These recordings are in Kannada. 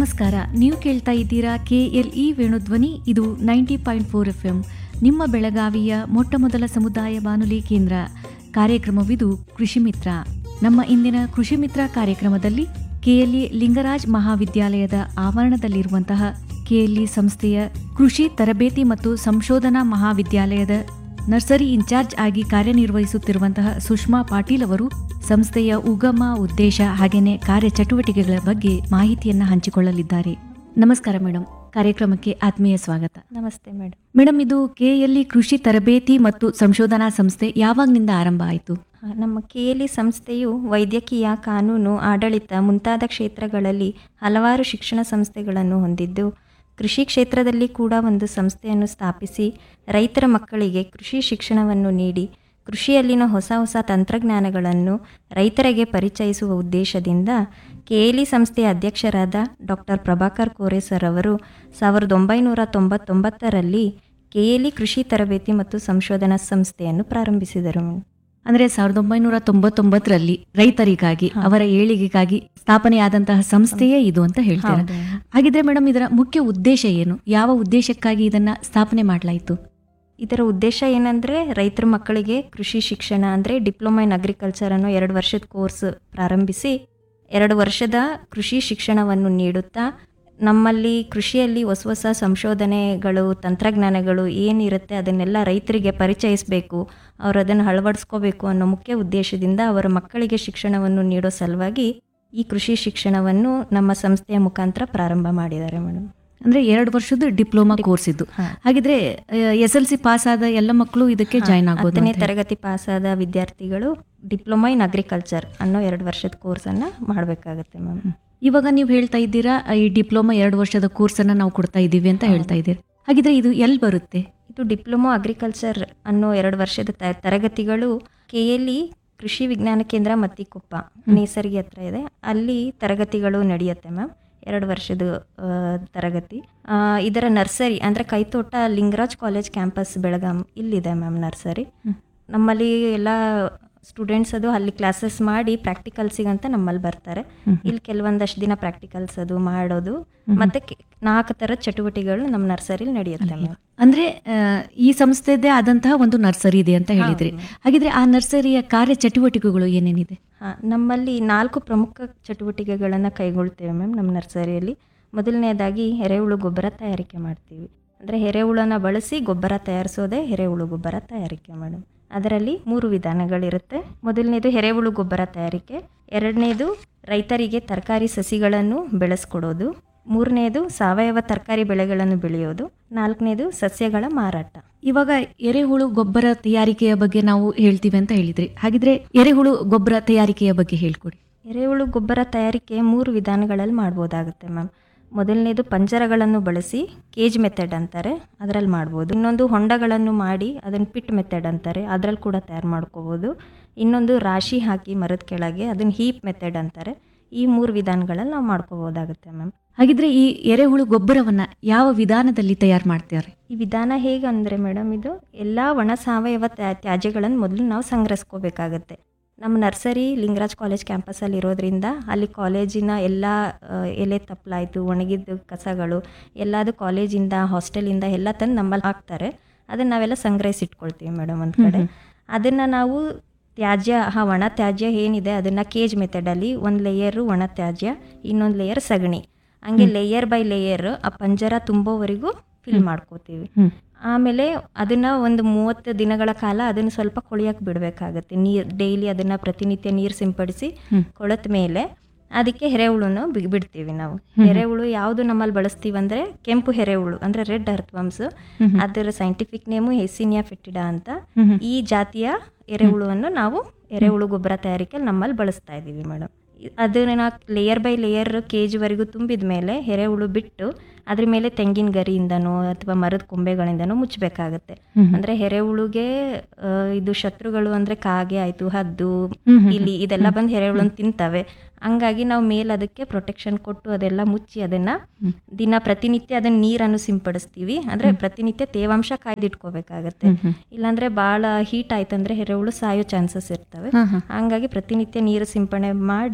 ನಮಸ್ಕಾರ ನೀವು ಕೇಳ್ತಾ ಇದ್ದೀರಾ ಕೆ ಎಲ್ ಇ ವೇಣುಧ್ವನಿ ಇದು ninety point four F M ನಿಮ್ಮ ಬೆಳಗಾವಿಯ ಮೊಟ್ಟ ಮೊದಲ ಸಮುದಾಯ ಬಾನುಲಿ ಕೇಂದ್ರ ಕಾರ್ಯಕ್ರಮವಿದು ಕೃಷಿ ಮಿತ್ರ ನಮ್ಮ ಇಂದಿನ ಕೃಷಿ ಮಿತ್ರ ಕಾರ್ಯಕ್ರಮದಲ್ಲಿ ಕೆಎಲ್ಇ ಲಿಂಗರಾಜ್ ಮಹಾವಿದ್ಯಾಲಯದ ಆವರಣದಲ್ಲಿರುವಂತಹ ಕೆಎಲ್ಇ ಸಂಸ್ಥೆಯ ಕೃಷಿ ತರಬೇತಿ ಮತ್ತು ಸಂಶೋಧನಾ ಮಹಾವಿದ್ಯಾಲಯದ ನರ್ಸರಿ ಇನ್ಚಾರ್ಜ್ ಆಗಿ ಕಾರ್ಯನಿರ್ವಹಿಸುತ್ತಿರುವಂತಹ ಸುಷ್ಮಾ ಪಾಟೀಲ್ ಅವರು ಸಂಸ್ಥೆಯ ಉಗಮ ಉದ್ದೇಶ ಹಾಗೇನೆ ಕಾರ್ಯಚಟುವಟಿಕೆಗಳ ಬಗ್ಗೆ ಮಾಹಿತಿಯನ್ನ ಹಂಚಿಕೊಳ್ಳಲಿದ್ದಾರೆ ನಮಸ್ಕಾರ ಮೇಡಮ್ ಕಾರ್ಯಕ್ರಮಕ್ಕೆ ಆತ್ಮೀಯ ಸ್ವಾಗತ ನಮಸ್ತೆ ಮೇಡಮ್ ಮೇಡಮ್ ಇದು ಕೆಎಲ್ಇ ಕೃಷಿ ತರಬೇತಿ ಮತ್ತು ಸಂಶೋಧನಾ ಸಂಸ್ಥೆ ಯಾವಾಗ್ನಿಂದ ಆರಂಭ ಆಯಿತು ಆ, ನಮ್ಮ ಕೆಎಲಿ ಸಂಸ್ಥೆಯು ವೈದ್ಯಕೀಯ ಕಾನೂನು ಆಡಳಿತ ಮುಂತಾದ ಕ್ಷೇತ್ರಗಳಲ್ಲಿ ಹಲವಾರು ಶಿಕ್ಷಣ ಸಂಸ್ಥೆಗಳನ್ನು ಹೊಂದಿದ್ದು ಕೃಷಿ ಕ್ಷೇತ್ರದಲ್ಲಿ ಕೂಡ ಒಂದು ಸಂಸ್ಥೆಯನ್ನು ಸ್ಥಾಪಿಸಿ ರೈತರ ಮಕ್ಕಳಿಗೆ ಕೃಷಿ ಶಿಕ್ಷಣವನ್ನು ನೀಡಿ ಕೃಷಿಯಲ್ಲಿನ ಹೊಸ ಹೊಸ ತಂತ್ರಜ್ಞಾನಗಳನ್ನು ರೈತರಿಗೆ ಪರಿಚಯಿಸುವ ಉದ್ದೇಶದಿಂದ ಕೆಎಲಿ ಸಂಸ್ಥೆಯ ಅಧ್ಯಕ್ಷರಾದ ಡಾಕ್ಟರ್ ಪ್ರಭಾಕರ್ ಕೋರೆ ಸರ್ ಅವರು ಸಾವಿರದ ಒಂಬೈನೂರ ತೊಂಬತ್ತೊಂಬತ್ತರಲ್ಲಿ ಕೆಎಲಿ ಕೃಷಿ ತರಬೇತಿ ಮತ್ತು ಸಂಶೋಧನಾ ಸಂಸ್ಥೆಯನ್ನು ಪ್ರಾರಂಭಿಸಿದರು ಅಂದ್ರೆ ಸಾವಿರದ ಒಂಬೈನೂರ ತೊಂಬತ್ತೊಂಬತ್ತರಲ್ಲಿ ರೈತರಿಗಾಗಿ ಅವರ ಏಳಿಗೆಗಾಗಿ ಸ್ಥಾಪನೆಯಾದಂತಹ ಸಂಸ್ಥೆಯೇ ಇದು ಅಂತ ಹೇಳ್ತಾರೆ ಹೌದು. ಹಾಗಿದ್ರೆ ಮೇಡಮ್ ಇದರ ಮುಖ್ಯ ಉದ್ದೇಶ ಏನು ಯಾವ ಉದ್ದೇಶಕ್ಕಾಗಿ ಇದನ್ನ ಸ್ಥಾಪನೆ ಮಾಡಲಾಯಿತು ಇದರ ಉದ್ದೇಶ ಏನಂದರೆ ರೈತರ ಮಕ್ಕಳಿಗೆ ಕೃಷಿ ಶಿಕ್ಷಣ ಅಂದರೆ ಡಿಪ್ಲೊಮಾ ಇನ್ ಅಗ್ರಿಕಲ್ಚರ್ ಅನ್ನೋ ಎರಡು ವರ್ಷದ ಕೋರ್ಸ್ ಪ್ರಾರಂಭಿಸಿ ಎರಡು ವರ್ಷದ ಕೃಷಿ ಶಿಕ್ಷಣವನ್ನು ನೀಡುತ್ತಾ ನಮ್ಮಲ್ಲಿ ಕೃಷಿಯಲ್ಲಿ ಹೊಸ ಹೊಸ ಸಂಶೋಧನೆಗಳು ತಂತ್ರಜ್ಞಾನಗಳು ಏನಿರುತ್ತೆ ಅದನ್ನೆಲ್ಲ ರೈತರಿಗೆ ಪರಿಚಯಿಸಬೇಕು ಅವರು ಅದನ್ನು ಅಳವಡಿಸ್ಕೋಬೇಕು ಅನ್ನೋ ಮುಖ್ಯ ಉದ್ದೇಶದಿಂದ ಅವರ ಮಕ್ಕಳಿಗೆ ಶಿಕ್ಷಣವನ್ನು ನೀಡೋ ಸಲುವಾಗಿ ಈ ಕೃಷಿ ಶಿಕ್ಷಣವನ್ನು ನಮ್ಮ ಸಂಸ್ಥೆಯ ಮುಖಾಂತರ ಪ್ರಾರಂಭ ಮಾಡಿದ್ದಾರೆ ಮೇಡಮ್ ಅಂದ್ರೆ ಎರಡು ವರ್ಷದ ಡಿಪ್ಲೊಮಾ ಕೋರ್ಸ್ ಇದು ಹಾ. ಹಾಗಿದ್ರೆ ಎಸ್ ಎಲ್ ಸಿ ಪಾಸ್ ಆದ ಎಲ್ಲ ಮಕ್ಕಳು ಇದಕ್ಕೆ ಜಾಯ್ನ್ ಆಗ್ಬೋದು ಹತ್ತನೇ ಅಂತ ಹೇಳಿ. ತರಗತಿ ಪಾಸಾದ ವಿದ್ಯಾರ್ಥಿಗಳು ಡಿಪ್ಲೊಮಾ ಇನ್ ಅಗ್ರಿಕಲ್ಚರ್ ಅನ್ನೋ ಎರಡು ವರ್ಷದ ಕೋರ್ಸನ್ನು ಮಾಡಬೇಕಾಗುತ್ತೆ ಮ್ಯಾಮ್ ಇವಾಗ ನೀವು ಹೇಳ್ತಾ ಇದ್ದೀರಾ ಈ ಡಿಪ್ಲೊಮಾ ಎರಡು ವರ್ಷದ ಕೋರ್ಸ್ ಅನ್ನ ನಾವು ಕೊಡ್ತಾ ಇದ್ದೀವಿ ಅಂತ ಹೇಳ್ತಾ ಇದ್ದೀರಿ ಹಾಗಿದ್ರೆ ಇದು ಎಲ್ಲಿ ಬರುತ್ತೆ ಇದು ಡಿಪ್ಲೊಮಾ ಅಗ್ರಿಕಲ್ಚರ್ ಅನ್ನೋ ಎರಡು ವರ್ಷದ ತ- ತರಗತಿಗಳು ಕೆ ಎಲ್ಲಿ ಕೃಷಿ ವಿಜ್ಞಾನ ಕೇಂದ್ರ ಮತ್ತಿಕೊಪ್ಪ ನೇಸರ್ಗಿ ಹತ್ರ ಇದೆ ಅಲ್ಲಿ ತರಗತಿಗಳು ನಡೆಯುತ್ತೆ ಮ್ಯಾಮ್ ಎರಡು ವರ್ಷದ ಆ, ತರಗತಿ ಆ, ಇದರ ನರ್ಸರಿ ಅಂದರೆ ಕೈತೋಟ ಲಿಂಗರಾಜ್ ಕಾಲೇಜ್ ಕ್ಯಾಂಪಸ್ ಬೆಳಗಾಂ ಇಲ್ಲಿದೆ ಮ್ಯಾಮ್ ನರ್ಸರಿ ನಮ್ಮಲ್ಲಿ ಎಲ್ಲ ಸ್ಟೂಡೆಂಟ್ಸ್ ಅದು ಅಲ್ಲಿ ಕ್ಲಾಸಸ್ ಮಾಡಿ ಪ್ರಾಕ್ಟಿಕಲ್ಸಿಗಂತ ನಮ್ಮಲ್ಲಿ ಬರ್ತಾರೆ ಇಲ್ಲಿ ಕೆಲವೊಂದಷ್ಟು ದಿನ ಪ್ರಾಕ್ಟಿಕಲ್ಸ್ ಅದು ಮಾಡೋದು ಮತ್ತೆ ಕೆ- ನಾಲ್ಕು ಥರದ ಚಟುವಟಿಕೆಗಳು ನಮ್ಮ ನರ್ಸರಿಲಿ ನಡೆಯುತ್ತೆ ಮ್ಯಾಮ್ ಅಂದ್ರೆ ಆ, ಈ ಸಂಸ್ಥೆದೇ ಆದಂತಹ ಒಂದು ನರ್ಸರಿ ಇದೆ ಅಂತ ಹೇಳಿದ್ರಿ ಹಾಗಿದ್ರೆ ಆ ನರ್ಸರಿಯ ಕಾರ್ಯ ಚಟುವಟಿಕೆಗಳು ಏನೇನಿದೆ ಹಾಂ ನಮ್ಮಲ್ಲಿ ನಾಲ್ಕು ಪ್ರಮುಖ ಚಟುವಟಿಕೆಗಳನ್ನು ಕೈಗೊಳ್ತೇವೆ ಮ್ಯಾಮ್ ನಮ್ಮ ನರ್ಸರಿಯಲ್ಲಿ ಮೊದಲನೇದಾಗಿ ಎರೆಹುಳು ಗೊಬ್ಬರ ತಯಾರಿಕೆ ಮಾಡ್ತೀವಿ ಅಂದರೆ ಎರೆಹುಳನ ಬಳಸಿ ಗೊಬ್ಬರ ತಯಾರಿಸೋದೇ ಎರೆಹುಳು ಗೊಬ್ಬರ ತಯಾರಿಕೆ ಮೇಡಮ್ ಅದರಲ್ಲಿ ಮೂರು ವಿಧಾನಗಳಿರುತ್ತೆ ಮೊದಲನೇದು ಎರೆಹುಳು ಗೊಬ್ಬರ ತಯಾರಿಕೆ ಎರಡನೇದು ರೈತರಿಗೆ ತರಕಾರಿ ಸಸಿಗಳನ್ನು ಬೆಳೆಸ್ಕೊಡೋದು ಮೂರನೇದು ಸಾವಯವ ತರಕಾರಿ ಬೆಳೆಗಳನ್ನು ಬೆಳೆಯೋದು ನಾಲ್ಕನೇದು ಸಸ್ಯಗಳ ಮಾರಾಟ ಇವಾಗ ಎರೆಹುಳು ಗೊಬ್ಬರ ತಯಾರಿಕೆಯ ಬಗ್ಗೆ ನಾವು ಹೇಳ್ತೀವಿ ಅಂತ ಹೇಳಿದ್ರಿ ಹಾಗಿದ್ರೆ ಎರೆಹುಳು ಗೊಬ್ಬರ ತಯಾರಿಕೆಯ ಬಗ್ಗೆ ಹೇಳ್ಕೊಡಿ ಎರೆಹುಳು ಗೊಬ್ಬರ ತಯಾರಿಕೆ ಮೂರು ವಿಧಾನಗಳಲ್ಲಿ ಮಾಡ್ಬೋದಾಗುತ್ತೆ ಮ್ಯಾಮ್ ಮೊದಲನೇದು ಪಂಜರಗಳನ್ನು ಬಳಸಿ ಕೇಜ್ ಮೆಥಡ್ ಅಂತಾರೆ ಅದರಲ್ಲಿ ಮಾಡ್ಬೋದು ಇನ್ನೊಂದು ಹೊಂಡಗಳನ್ನು ಮಾಡಿ ಅದನ್ನು ಪಿಟ್ ಮೆಥಡ್ ಅಂತಾರೆ ಅದರಲ್ಲಿ ಕೂಡ ತಯಾರು ಮಾಡ್ಕೋಬೋದು ಇನ್ನೊಂದು ರಾಶಿ ಹಾಕಿ ಮರದ ಕೆಳಗೆ ಅದನ್ನು ಹೀಪ್ ಮೆಥಡ್ ಅಂತಾರೆ ಈ ಮೂರು ವಿಧಾನಗಳಲ್ಲಿ ನಾವು ಮಾಡ್ಕೋಬೋದಾಗುತ್ತೆ ಮ್ಯಾಮ್ ಹಾಗಿದ್ರೆ ಈ ಎರೆಹುಳು ಗೊಬ್ಬರವನ್ನ ಯಾವ ವಿಧಾನದಲ್ಲಿ ತಯಾರು ಮಾಡ್ತಾರೆ ಈ ವಿಧಾನ ಹೇಗೆ ಅಂದರೆ ಮೇಡಮ್ ಇದು ಎಲ್ಲ ಒಣ ಸಾವಯವ ತ್ಯಾ- ತ್ಯಾಜ್ಯಗಳನ್ನು ಮೊದಲು ನಾವು ಸಂಗ್ರಹಿಸ್ಕೋಬೇಕಾಗತ್ತೆ ನಮ್ಮ ನರ್ಸರಿ ಲಿಂಗರಾಜ್ ಕಾಲೇಜ್ ಕ್ಯಾಂಪಸಲ್ಲಿ ಇರೋದ್ರಿಂದ ಅಲ್ಲಿ ಕಾಲೇಜಿನ ಎಲ್ಲ ಆ, ಎಲೆ ತಪ್ಪಲಾಯಿತು ಒಣಗಿದ್ದು ಕಸಗಳು ಎಲ್ಲದು ಕಾಲೇಜಿಂದ ಹಾಸ್ಟೆಲಿಂದ ಎಲ್ಲ ತಂದು ನಮ್ಮಲ್ಲಿ ಹಾಕ್ತಾರೆ ಅದನ್ನು ನಾವೆಲ್ಲ ಸಂಗ್ರಹಿಸಿಟ್ಕೊಳ್ತೀವಿ ಮೇಡಮ್ ಒಂದು ಕಡೆ ಅದನ್ನು ನಾವು ತ್ಯಾಜ್ಯ ಆ ಒಣ ತ್ಯಾಜ್ಯ ಏನಿದೆ ಅದನ್ನು ಕೇಜ್ ಮೆಥಡಲ್ಲಿ ಒಂದು ಲೇಯರು ಒಣ ತ್ಯಾಜ್ಯ ಇನ್ನೊಂದು ಲೇಯರ್ ಸಗಣಿ ಹಂಗೆ ಲೇಯರ್ ಬೈ ಲೇಯರ್ ಆ ಪಂಜರ ತುಂಬೋವರೆಗೂ ಫಿಲ್ ಮಾಡ್ಕೋತೀವಿ ಹ್ಮ್. ಆಮೇಲೆ ಅದನ್ನ ಒಂದು ಮೂವತ್ತು ದಿನಗಳ ಕಾಲ ಅದನ್ನು ಸ್ವಲ್ಪ ಕೊಳಿಯಕ್ಕೆ ಬಿಡಬೇಕಾಗತ್ತೆ ನೀರು ಡೈಲಿ ಅದನ್ನ ಪ್ರತಿನಿತ್ಯ ನೀರು ಸಿಂಪಡಿಸಿ ಕೊಳತ ಮೇಲೆ ಅದಕ್ಕೆ ಎರೆಹುಳುನ ಬಿ- ಬಿಡ್ತೀವಿ ನಾವು ಎರೆಹುಳು ಯಾವುದು ನಮ್ಮಲ್ಲಿ ಬಳಸ್ತೀವಿ ಅಂದರೆ ಕೆಂಪು ಎರೆಹುಳು ಅಂದರೆ ರೆಡ್ ಅರ್ಥವಮ್ಸ್ ಅದರ ಸೈಂಟಿಫಿಕ್ ನೇಮು ಹೆಸಿನಿಯಾ ಫೆಟ್ಟಿಡಾ ಅಂತ ಈ ಜಾತಿಯ ಎರೆಹುಳುವನ್ನು ನಾವು ಎರೆಹುಳು ಗೊಬ್ಬರ ತಯಾರಿಕೆಯಲ್ಲಿ ನಮ್ಮಲ್ಲಿ ಬಳಸ್ತಾ ಇದ್ದೀವಿ ಮೇಡಮ್ ಅದನ್ನ ಲೇಯರ್ ಬೈ ಲೇಯರ್ ವರೆಗೂ ತುಂಬಿದ ಮೇಲೆ ಎರೆಹುಳು ಬಿಟ್ಟು ಅದ್ರ ಮೇಲೆ ತೆಂಗಿನ ಗರಿಯಿಂದನೋ ಅಥವಾ ಮರದ ಕೊಂಬೆಗಳಿಂದನೋ ಮುಚ್ಚಬೇಕಾಗತ್ತೆ ಅಂದ್ರೆ ಎರೆಹುಳುಗೆ ಆ, ಇದು ಶತ್ರುಗಳು ಅಂದ್ರೆ ಕಾಗೆ ಆಯ್ತು ಹದ್ದು ಇಲಿ ಇದೆಲ್ಲ ಬಂದು ಎರೆಹುಳನ್ ತಿಂತವೆ ಹಂಗಾಗಿ ನಾವು ಮೇಲೆ ಅದಕ್ಕೆ ಪ್ರೊಟೆಕ್ಷನ್ ಕೊಟ್ಟು ಅದೆಲ್ಲ ಮುಚ್ಚಿ ಅದನ್ನ ದಿನ ಪ್ರತಿನಿತ್ಯ ಅದನ್ನ ನೀರನ್ನು ಸಿಂಪಡಿಸ್ತೀವಿ ಅಂದ್ರೆ ಪ್ರತಿನಿತ್ಯ ತೇವಾಂಶ ಕಾಯ್ದಿಟ್ಕೋಬೇಕಾಗತ್ತೆ ಇಲ್ಲಾಂದ್ರೆ ಭಾಳ ಹೀಟ್ ಆಯ್ತಂದ್ರೆ ಎರೆಹುಳು ಸಾಯೋ ಚಾನ್ಸಸ್ ಇರ್ತವೆ ಹಾ, ಹಾ. ಹಂಗಾಗಿ ಪ್ರತಿನಿತ್ಯ ನೀರು ಸಿಂಪಡಣೆ ಮಾಡಿ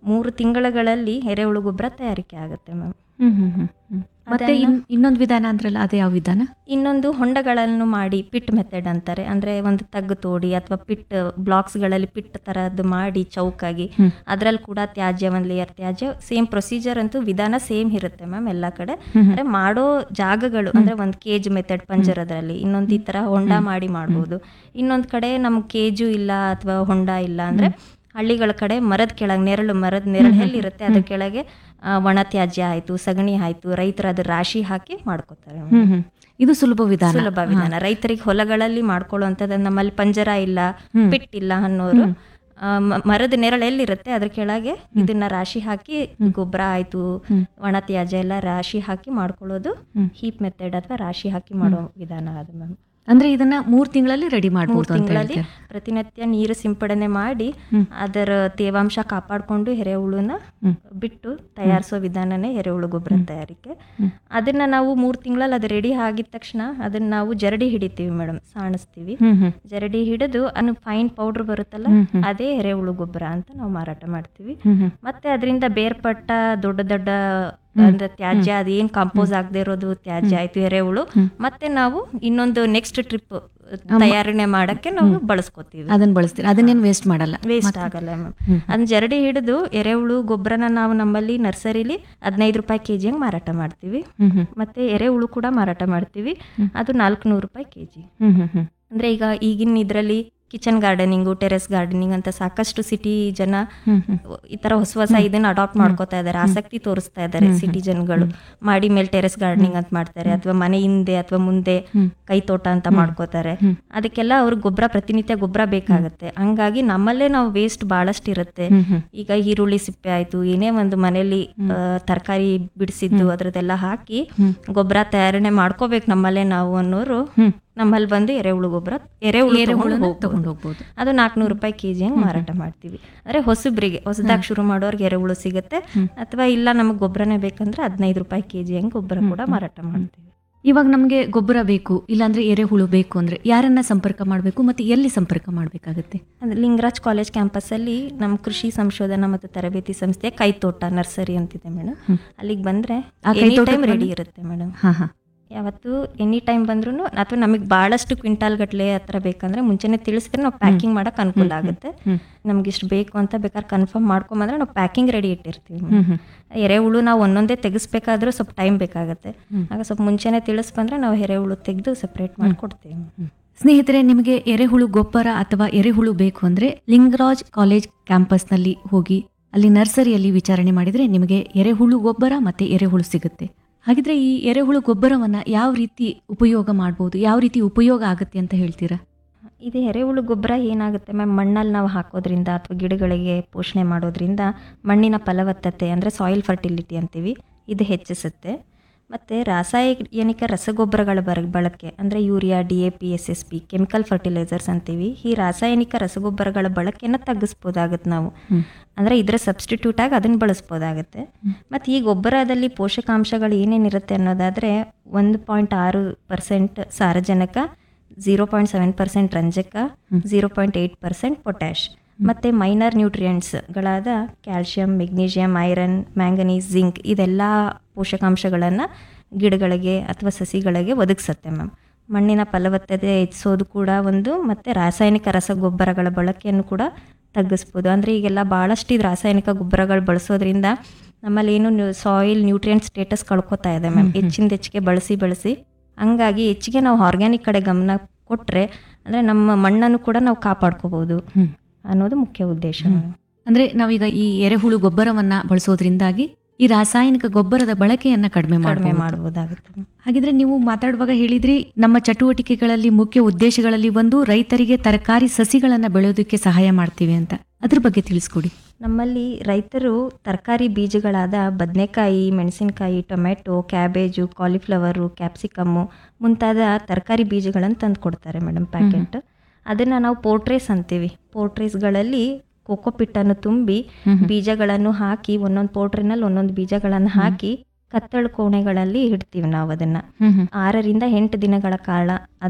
ಮೂರು ತಿಂಗಳುಗಳಲ್ಲಿ ಎರೆಹುಳು ಗೊಬ್ಬರ ತಯಾರಿಕೆ ಆಗುತ್ತೆ ಮ್ಯಾಮ್ ಹ್ಮ್ ಹ್ಮ್ ಹ್ಮ್ ಹ್ಮ್. ಮತ್ತೆ ಅದನ್ನ- ಇನ್- ಇನ್ನೊಂದು ವಿಧಾನ ಅಂದ್ರಲ್ಲ ಅದು ಯಾವ ವಿಧಾನ ಇನ್ನೊಂದು ಹೊಂಡಗಳನ್ನು ಮಾಡಿ ಪಿಟ್ ಮೆಥಡ್ ಅಂತಾರೆ ಅಂದರೆ ಒಂದು ತಗ್ಗು ತೋಡಿ ಅಥವಾ ಪಿಟ್ ಬ್ಲಾಕ್ಸ್ಗಳಲ್ಲಿ ಪಿಟ್ ಥರದ್ದು ಮಾಡಿ ಚೌಕಾಗಿ ಹ್ಮ್. ಅದರಲ್ಲಿ ಕೂಡ ತ್ಯಾಜ್ಯ ಒಂದು ಲೇಯರ್ ತ್ಯಾಜ್ಯ ಸೇಮ್ ಪ್ರೊಸೀಜರ್ ಅಂತೂ ವಿಧಾನ ಸೇಮ್ ಇರುತ್ತೆ ಮ್ಯಾಮ್ ಎಲ್ಲ ಕಡೆ ಹ್ಮ್ ಹ್ಮ್. ಅಂದರೆ ಮಾಡೋ ಜಾಗಗಳು ಅಂದರೆ ಒಂದು ಕೇಜ್ ಮೆಥಡ್ ಪಂಜರದಲ್ಲಿ ಇನ್ನೊಂದು ಈ ಥರ ಹೊಂಡ ಮಾಡಿ ಮಾಡ್ಬೋದು ಇನ್ನೊಂದು ಕಡೆ ನಮ್ಗೆ ಕೇಜು ಇಲ್ಲ ಅಥವಾ ಹೊಂಡ ಇಲ್ಲ ಅಂದರೆ ಹಳ್ಳಿಗಳ ಕಡೆ ಮರದ ಕೆಳಗೆ ನೆರಳು ಮರದ ನೆರಳು ಎಲ್ಲಿರುತ್ತೆ ಅದ್ರ ಕೆಳಗೆ ಆ, ಒಣ ತ್ಯಾಜ್ಯ ಆಯಿತು ಸಗಣಿ ಆಯಿತು ರೈತರು ಅದು ರಾಶಿ ಹಾಕಿ ಮಾಡ್ಕೋತಾರೆ madam. ಹ್ಮ್ ಹ್ಮ್ ಇದು ಸುಲಭ ವಿಧಾನ ಸುಲಭ ವಿಧಾನ ರೈತರಿಗೆ ಹೊಲಗಳಲ್ಲಿ ಮಾಡ್ಕೊಳ್ಳುವಂಥದ್ದು ನಮ್ಮಲ್ಲಿ ಪಂಜರ ಇಲ್ಲ ಹ್ಮ್. ಪಿಟ್ ಇಲ್ಲ ಅನ್ನೋರು ಆ, ಮ- ಮರದ ನೆರಳು ಎಲ್ಲಿರುತ್ತೆ ಅದ್ರ ಕೆಳಗೆ ಇದನ್ನ ರಾಶಿ ಹಾಕಿ ಗೊಬ್ಬರ ಆಯ್ತು ಹ್ಮ್. ಒಣ ತ್ಯಾಜ್ಯ ಎಲ್ಲ ರಾಶಿ ಹಾಕಿ ಮಾಡ್ಕೊಳ್ಳೋದು ಹ್ಮ್. ಹೀಪ್ ಮೆಥಡ್ ಅಥವಾ ರಾಶಿ ಹಾಕಿ ಮಾಡೋ ವಿಧಾನ ಅದು ಮ್ಯಾಮ್ ಅಂದ್ರೆ ಇದನ್ನ ಮೂರ್ ತಿಂಗಳಲ್ಲಿ ರೆಡಿ ಮೂರು ಮಾಡ್ಬೋದು ಅಂತ ತಿಂಗಳಲ್ಲಿ ಹೇಳ್ತೀರಾ ಪ್ರತಿನಿತ್ಯ ನೀರು ಸಿಂಪಡಣೆ ಮಾಡಿ ಹ್ಮ್. ಅದರ ತೇವಾಂಶ ಕಾಪಾಡಿಕೊಂಡು ಎರೆಹುಳುನ ಹ್ಮ್. ಬಿಟ್ಟು ತಯಾರಿಸೋ ವಿಧಾನನೇ ಎರೆಹುಳು ಗೊಬ್ಬರ ತಯಾರಿಕೆ ಹ್ಮ್. ಅದನ್ನ ನಾವು ಮೂರು ತಿಂಗಳಲ್ಲಿ ಅದು ರೆಡಿ ಆಗಿದ ತಕ್ಷಣ ಅದನ್ನ ನಾವು ಜರಡಿ ಹಿಡಿತೀವಿ ಮೇಡಮ್ ಸಾಣಿಸ್ತೀವಿ ಹ್ಮ್ ಹ್ಮ್ ಜರಡಿ ಹಿಡಿದು ಅನ್ನು ಫೈನ್ ಪೌಡರ್ ಬರುತ್ತಲ್ಲ ಹ್ಮ್, ಹ್ಮ್. ಅದೇ ಎರೆಹುಳು ಗೊಬ್ಬರ ಅಂತ ನಾವು ಮಾರಾಟ ಮಾಡ್ತೀವಿ ಹ್ಮ್ ಹ್ಮ್ ಮತ್ತೆ ಅದರಿಂದ ಬೇರ್ಪಟ್ಟ ದೊಡ್ಡ ದೊಡ್ಡ ಅಂದ್ರೆ ತ್ಯಾಜ್ಯ ಅದೇನ್ ಕಾಂಪೋಸ್ ಆಗದೆ ಇರೋದು ತ್ಯಾಜ್ಯ ಆಯ್ತು ಎರೆಹುಳು ಮತ್ತೆ ನಾವು ಇನ್ನೊಂದು ನೆಕ್ಸ್ಟ್ ಟ್ರಿಪ್ ತಯಾರಣೆ ಮಾಡಕ್ಕೆ ನಾವು ಬಳಸ್ಕೋತೀವಿ ಅದನ್ನ ಬಳಸ್ತೀರಾ ಅದನ್ನೇನು ವೇಸ್ಟ್ ಮಾಡಲ್ಲ ವೇಸ್ಟ್ ಆಗಲ್ಲ ಮ್ಯಾಮ್ ಅದನ್ನ ಜರಡಿ ಹಿಡಿದು ಎರೆಹುಳು ಗೊಬ್ಬರನ ನಾವು ನಮ್ಮಲ್ಲಿ ನರ್ಸರಿಲಿ ಹದಿನೈದು ರೂಪಾಯಿ ಕೆ ಜಿಯಂಗೆ ಮಾರಾಟ ಮಾಡ್ತೀವಿ ಹ್ಮ್ ಹ್ಮ್ ಮತ್ತೆ ಎರೆಹುಳು ಕೂಡ ಮಾರಾಟ ಮಾಡ್ತೀವಿ ಅದು ನಾಲ್ಕುನೂರು ರೂಪಾಯಿ ಕೆ ಜಿ ಹ್ಮ್ ಹ್ಮ್ ಹ್ಮ್ ಅಂದ್ರೆ ಈಗ ಈಗಿನ ಇದರಲ್ಲಿ ಕಿಚನ್ ಗಾರ್ಡನಿಂಗು ಟೆರೆಸ್ ಗಾರ್ಡನಿಂಗ್ ಅಂತ ಸಾಕಷ್ಟು ಸಿಟಿ ಜನ ಹ್ಮ್ ಹ್ಮ್ ಈ ತರ ಹೊಸ ಹೊಸ ಇದನ್ನ ಅಡಾಪ್ಟ್ ಮಾಡ್ಕೋತಾ ಇದ್ದಾರೆ ಆಸಕ್ತಿ ತೋರಿಸ್ತಾ ಇದ್ದಾರೆ ಸಿಟಿ ಜನಗಳು ಮಾಡಿ ಮೇಲೆ ಟೆರೆಸ್ ಗಾರ್ಡನಿಂಗ್ ಅಂತ ಮಾಡ್ತಾರೆ ಅಥವಾ ಮನೆ ಹಿಂದೆ ಅಥವಾ ಮುಂದೆ ಕೈ ತೋಟ ಅಂತ ಮಾಡ್ಕೋತಾರೆ ಅದಕ್ಕೆಲ್ಲ ಅವ್ರಿಗೆ ಗೊಬ್ಬರ ಪ್ರತಿನಿತ್ಯ ಗೊಬ್ಬರ ಬೇಕಾಗುತ್ತೆ ಹಂಗಾಗಿ ನಮ್ಮಲ್ಲೇ ನಾವು ವೇಸ್ಟ್ ಬಹಳಷ್ಟು ಇರುತ್ತೆ ಹ್ಮ್ ಹ್ಮ್ ಈಗ ಈರುಳ್ಳಿ ಸಿಪ್ಪೆ ಆಯ್ತು ಏನೇ ಒಂದು ಮನೆಯಲ್ಲಿ ತರಕಾರಿ ಬಿಡಿಸಿದ್ದು ಅದ್ರದ್ದೆಲ್ಲ ಹಾಕಿ ಗೊಬ್ಬರ ತಯಾರಣೆ ಮಾಡ್ಕೋಬೇಕು ನಮ್ಮಲ್ಲೇ ನಾವು ಅನ್ನೋರು ಹ್ಮ್. ನಮ್ಮಲ್ಲಿ ಬಂದು ಎರೆಹುಳು ಗೊಬ್ಬರ ಎರೆಹುಳು ಎರೆಹುಳುನ ತಗೊಂಡು ತಗೊಂಡು ಹೋಗ್ಬೋದು ಅದು ನಾಲ್ಕುನೂರು ರೂಪಾಯಿ ಕೆ ಜಿ ಹಂಗೆ ಮಾರಾಟ ಮಾಡ್ತೀವಿ ಅಂದರೆ ಹೊಸಬ್ರಿಗೆ ಹೊಸದಾಗಿ ಶುರು ಮಾಡೋರ್ಗೆ ಎರೆಹುಳು ಸಿಗುತ್ತೆ ಅಥವಾ ಇಲ್ಲ ನಮಗೆ ಗೊಬ್ಬರನೇ ಬೇಕಂದ್ರೆ ಹದಿನೈದು ರೂಪಾಯಿ ಕೆ ಜಿ ಹಂಗೆ ಗೊಬ್ಬರ ಕೂಡ ಮಾರಾಟ ಮಾಡ್ತೀವಿ ಇವಾಗ ನಮಗೆ ಗೊಬ್ಬರ ಬೇಕು ಇಲ್ಲಾಂದ್ರೆ ಎರೆಹುಳು ಬೇಕು ಅಂದ್ರೆ ಯಾರನ್ನ ಸಂಪರ್ಕ ಮಾಡಬೇಕು ಮತ್ತೆ ಎಲ್ಲಿ ಸಂಪರ್ಕ ಮಾಡಬೇಕಾಗುತ್ತೆ ಅಂದ್ರೆ ಲಿಂಗರಾಜ್ ಕಾಲೇಜ್ ಕ್ಯಾಂಪಸ್ಸಲ್ಲಿ ನಮ್ಮ ಕೃಷಿ ಸಂಶೋಧನಾ ಮತ್ತು ತರಬೇತಿ ಸಂಸ್ಥೆ ಕೈತೋಟ ನರ್ಸರಿ ಅಂತಿದೆ ಮೇಡಮ್ ಅಲ್ಲಿಗೆ ಬಂದರೆ ಆ ಎನಿ ಕೈತೋಟಕ್ಕೆ ಟೈಮ್ ರೆಡಿ ಬಂದು- ಇರುತ್ತೆ ಮೇಡಮ್ ಹಾ ಹಾ ಯಾವತ್ತು ಎನಿ ಟೈಮ್ ಬಂದ್ರೂ ಅಥವಾ ನಮಗೆ ಭಾಳಷ್ಟು ಕ್ವಿಂಟಾಲ್ ಗಟ್ಟಲೆ ಹತ್ರ ಬೇಕಂದ್ರೆ ಮುಂಚೆನೆ ತಿಳಿಸಿದ್ರೆ ನಾವು ಪ್ಯಾಕಿಂಗ್ ಮಾಡಕ್ಕೆ ಅನುಕೂಲ ಆಗುತ್ತೆ ನಮ್ಗೆ ಇಷ್ಟು ಬೇಕು ಅಂತ ಬೇಕಾದ್ರೆ ಕನ್ಫರ್ಮ್ ಮಾಡ್ಕೊಂಬಂದ್ರೆ ನಾವು ಪ್ಯಾಕಿಂಗ್ ರೆಡಿ ಇಟ್ಟಿರ್ತೀವಿ ಹ್ಮ್ ಹ್ಮ್ ಎರೆಹುಳು ನಾವು ಒಂದೊಂದೇ ತೆಗಿಸ್ಬೇಕಾದ್ರೂ ಸ್ವಲ್ಪ ಟೈಮ್ ಬೇಕಾಗುತ್ತೆ ಆಗ ಸ್ವಲ್ಪ ಮುಂಚೆನೆ ತಿಳಿಸ್ ಬಂದ್ರೆ ನಾವು ಎರೆಹುಳು ತೆಗೆದು ಸಪ್ರೇಟ್ ಮಾಡಿ ಕೊಡ್ತೀವಿ ಸ್ನೇಹಿತರೆ ನಿಮಗೆ ಎರೆಹುಳು ಗೊಬ್ಬರ ಅಥವಾ ಎರೆಹುಳು ಬೇಕು ಅಂದ್ರೆ ಲಿಂಗರಾಜ್ ಕಾಲೇಜ್ ಕ್ಯಾಂಪಸ್ನಲ್ಲಿ ಹೋಗಿ ಅಲ್ಲಿ ನರ್ಸರಿಯಲ್ಲಿ ವಿಚಾರಣೆ ಮಾಡಿದ್ರೆ ನಿಮಗೆ ಎರೆಹುಳು ಗೊಬ್ಬರ ಮತ್ತೆ ಎರೆಹುಳು ಸಿಗುತ್ತೆ ಹಾಗಿದ್ರೆ ಈ ಎರೆಹುಳು ಗೊಬ್ಬರವನ್ನ ಯಾವ ರೀತಿ ಉಪಯೋಗ ಮಾಡ್ಬೋದು ಯಾವ ರೀತಿ ಉಪಯೋಗ ಆಗುತ್ತೆ ಅಂತ ಹೇಳ್ತೀರಾ ಇದು ಎರೆಹುಳು ಗೊಬ್ಬರ ಏನಾಗುತ್ತೆ ಮ್ಯಾಮ್ ಮಣ್ಣಲ್ಲಿ ನಾವು ಹಾಕೋದ್ರಿಂದ ಅಥವಾ ಗಿಡಗಳಿಗೆ ಪೋಷಣೆ ಮಾಡೋದ್ರಿಂದ ಮಣ್ಣಿನ ಫಲವತ್ತತೆ ಅಂದರೆ ಸಾಯಿಲ್ ಫರ್ಟಿಲಿಟಿ ಅಂತೀವಿ ಇದು ಹೆಚ್ಚಿಸುತ್ತೆ ಮತ್ತು ರಾಸಾಯನಿಕ ರಸಗೊಬ್ಬರಗಳ ಬರ ಬಳಕೆ ಅಂದರೆ urea D A P S S P chemical fertilisers ಅಂತೀವಿ ಈ ರಾಸಾಯನಿಕ ರಸಗೊಬ್ಬರಗಳ ಬಳಕೆಯನ್ನು ತಗ್ಗಿಸ್ಬೋದಾಗುತ್ತೆ ನಾವು ಅಂದರೆ ಇದರ ಸಬ್ಸ್ಟಿಟ್ಯೂಟ್ ಆಗಿ ಅದನ್ನು ಬಳಸ್ಬೋದಾಗುತ್ತೆ ಮತ್ತು ಈ ಗೊಬ್ಬರದಲ್ಲಿ ಪೋಷಕಾಂಶಗಳು ಏನೇನಿರುತ್ತೆ ಅನ್ನೋದಾದರೆ ಒಂದು ಪಾಯಿಂಟ್ ಆರು ಪರ್ಸೆಂಟ್ ಸಾರಜನಕ ಝೀರೋ ಪಾಯಿಂಟ್ ಸೆವೆನ್ ಪರ್ಸೆಂಟ್ ರಂಜಕ zero point eight percent potash ಮತ್ತು ಮೈನರ್ ನ್ಯೂಟ್ರಿಯೆಂಟ್ಸ್ಗಳಾದ calcium magnesium iron manganese zinc ಇದೆಲ್ಲ ಪೋಷಕಾಂಶಗಳನ್ನು ಗಿಡಗಳಿಗೆ ಅಥವಾ ಸಸಿಗಳಿಗೆ ಒದಗಿಸುತ್ತೆ ಮ್ಯಾಮ್ ಮಣ್ಣಿನ ಫಲವತ್ತತೆ ಹೆಚ್ಚಿಸೋದು ಕೂಡ ಒಂದು ಮತ್ತು ರಾಸಾಯನಿಕ ರಸಗೊಬ್ಬರಗಳ ಬಳಕೆಯನ್ನು ಕೂಡ ತಗ್ಗಿಸ್ಬೋದು ಅಂದರೆ ಈಗೆಲ್ಲ ಭಾಳಷ್ಟು ಇದು ರಾಸಾಯನಿಕ ಗೊಬ್ಬರಗಳು ಬಳಸೋದ್ರಿಂದ ನಮ್ಮಲ್ಲಿ ಏನು ಸಾಯಿಲ್ ನ್ಯೂಟ್ರಿಯೆಂಟ್ ಸ್ಟೇಟಸ್ ಕಳ್ಕೊತಾ ಇದೆ ಮ್ಯಾಮ್ ಹೆಚ್ಚಿಂದ ಹೆಚ್ಚಿಗೆ ಬಳಸಿ ಬಳಸಿ ಹಂಗಾಗಿ ಹೆಚ್ಚಿಗೆ ನಾವು ಆರ್ಗ್ಯಾನಿಕ್ ಕಡೆ ಗಮನ ಕೊಟ್ಟರೆ ಅಂದರೆ ನಮ್ಮ ಮಣ್ಣನ್ನು ಕೂಡ ನಾವು ಕಾಪಾಡ್ಕೋಬೋದು ಹ್ಮ್. ಅನ್ನೋದು ಮುಖ್ಯ ಉದ್ದೇಶ ಅಂದ್ರೆ ನಾವೀಗ ಈ ಎರೆಹುಳು ಗೊಬ್ಬರವನ್ನ ಬಳಸೋದ್ರಿಂದಾಗಿ ಈ ರಾಸಾಯನಿಕ ಗೊಬ್ಬರದ ಬಳಕೆಯನ್ನ ಕಡಿಮೆ ಕಡಿಮೆ ಮಾಡಬಹುದು ಮಾಡ್ಬೋದಾಗುತ್ತೆ ಹಾಗಿದ್ರೆ ನೀವು ಮಾತಾಡುವಾಗ ಹೇಳಿದ್ರಿ ನಮ್ಮ ಚಟುವಟಿಕೆಗಳಲ್ಲಿ ಮುಖ್ಯ ಉದ್ದೇಶಗಳಲ್ಲಿ ಒಂದು ರೈತರಿಗೆ ತರಕಾರಿ ಸಸಿಗಳನ್ನ ಬೆಳೆಯೋದಕ್ಕೆ ಸಹಾಯ ಮಾಡ್ತೀವಿ ಅಂತ ಅದ್ರ ಬಗ್ಗೆ ತಿಳಿಸ್ಕೊಡಿ ನಮ್ಮಲ್ಲಿ ರೈತರು ತರಕಾರಿ ಬೀಜಗಳಾದ ಬದನೆಕಾಯಿ ಮೆಣಸಿನಕಾಯಿ ಟೊಮೆಟೊ ಕ್ಯಾಬೇಜು ಕಾಲಿಫ್ಲವರು ಕ್ಯಾಪ್ಸಿಕಮ್ಮು ಮುಂತಾದ ತರಕಾರಿ ಬೀಜಗಳನ್ನು ತಂದು ಕೊಡ್ತಾರೆ ಮೇಡಮ್ ಪ್ಯಾಕೆಟ್ ಅದನ್ನು ನಾವು ಪೋರ್ಟ್ರೇಸ್ ಅಂತೀವಿ ಪೋರ್ಟ್ರೇಸ್ಗಳಲ್ಲಿ ಕೋಕೋಪಿಟ್ಟನ್ನು ತುಂಬಿ ಬೀಜಗಳನ್ನು ಹಾಕಿ ಒಂದೊಂದು ಪೋಟ್ರಿನಲ್ಲಿ ಒಂದೊಂದು ಬೀಜಗಳನ್ನು ಹಾಕಿ ಕತ್ತಳು ಕೋಣೆಗಳಲ್ಲಿ ಇಡ್ತೀವಿ ನಾವು ಅದನ್ನು ಆರರಿಂದ ಎಂಟು ದಿನಗಳ ಕಾಲ